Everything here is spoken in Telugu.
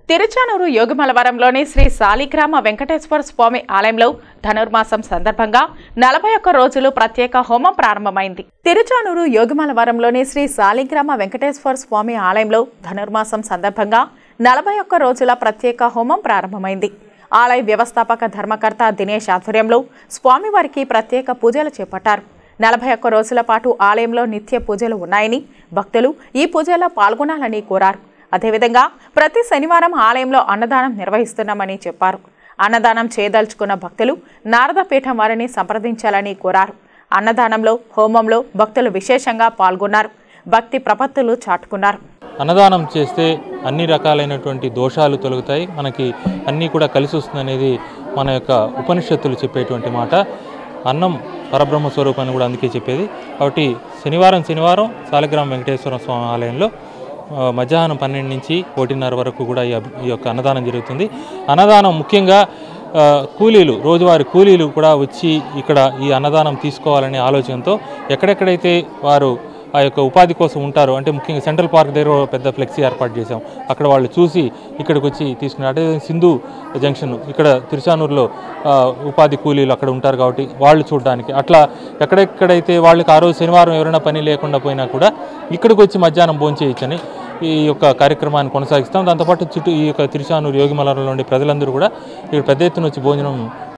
తిరుచానూరు యోగిమలవరంలోని శ్రీ సాలిగ్రామ వెంకటేశ్వర స్వామి ఆలయంలో ధనుర్మాసం సందర్భంగా నలభై ఒక్క రోజులు ప్రత్యేక హోమం ప్రారంభమైంది తిరుచానూరు యోగిమలవరంలోని శ్రీ సాలిగ్రామ వెంకటేశ్వర స్వామి ఆలయంలో ధనుర్మాసం సందర్భంగా నలభై ఒక్క రోజుల ప్రత్యేక హోమం ప్రారంభమైంది ఆలయ వ్యవస్థాపక ధర్మకర్త దినేష్ ఆధ్వర్యంలో స్వామివారికి ప్రత్యేక పూజలు చేపట్టారు నలభై ఒక్క రోజుల పాటు ఆలయంలో నిత్య పూజలు ఉన్నాయని భక్తులు ఈ పూజల్లో పాల్గొనాలని కోరారు అదేవిధంగా ప్రతి శనివారం ఆలయంలో అన్నదానం నిర్వహిస్తున్నామని చెప్పారు అన్నదానం చేయదలుచుకున్న భక్తులు నారదపీఠం వారిని సంప్రదించాలని కోరారు అన్నదానంలో హోమంలో భక్తులు విశేషంగా పాల్గొన్నారు భక్తి ప్రపత్తులు చాటుకున్నారు అన్నదానం చేస్తే అన్ని రకాలైనటువంటి దోషాలు తొలగుతాయి మనకి అన్నీ కూడా కలిసి వస్తుందనేది మన యొక్క ఉపనిషత్తులు చెప్పేటువంటి మాట అన్నం పరబ్రహ్మ స్వరూపం అని కూడా అందుకే చెప్పేది కాబట్టి శనివారం శనివారం సాలిగ్రామ వెంకటేశ్వర స్వామి ఆలయంలో ఆ, మధ్యాహ్నం పన్నెండు నుంచి ఒకటిన్నర వరకు కూడా ఈ అభి- ఈ యొక్క అన్నదానం జరుగుతుంది అన్నదానం ముఖ్యంగా ఆ, కూలీలు రోజువారీ కూలీలు కూడా వచ్చి ఇక్కడ ఈ అన్నదానం తీసుకోవాలనే ఆలోచనతో ఎక్కడెక్కడైతే వారు ఆ యొక్క ఉపాధి కోసం ఉంటారు అంటే ముఖ్యంగా సెంట్రల్ పార్క్ దగ్గర ఒక పెద్ద ఫ్లెక్సీ ఏర్పాటు చేశాం అక్కడ వాళ్ళు చూసి ఇక్కడికి వచ్చి తీసుకున్నారు అదే సింధు జంక్షన్ ఇక్కడ తిరుచానూరులో ఆ, ఉపాధి కూలీలు అక్కడ ఉంటారు కాబట్టి వాళ్ళు చూడడానికి అట్లా ఎక్కడెక్కడైతే వాళ్ళకి ఆ రోజు శనివారం ఎవరైనా పని లేకుండా పోయినా కూడా ఇక్కడికి వచ్చి మధ్యాహ్నం భోంచేయచ్చని ఈ యొక్క కార్యక్రమాన్ని కొనసాగిస్తాం దాంతోపాటు చుట్టూ ఈ యొక్క తిరుచానూరు యోగిమలంలో ఉండే ప్రజలందరూ కూడా ఇక్కడ పెద్ద ఎత్తున వచ్చి భోజనం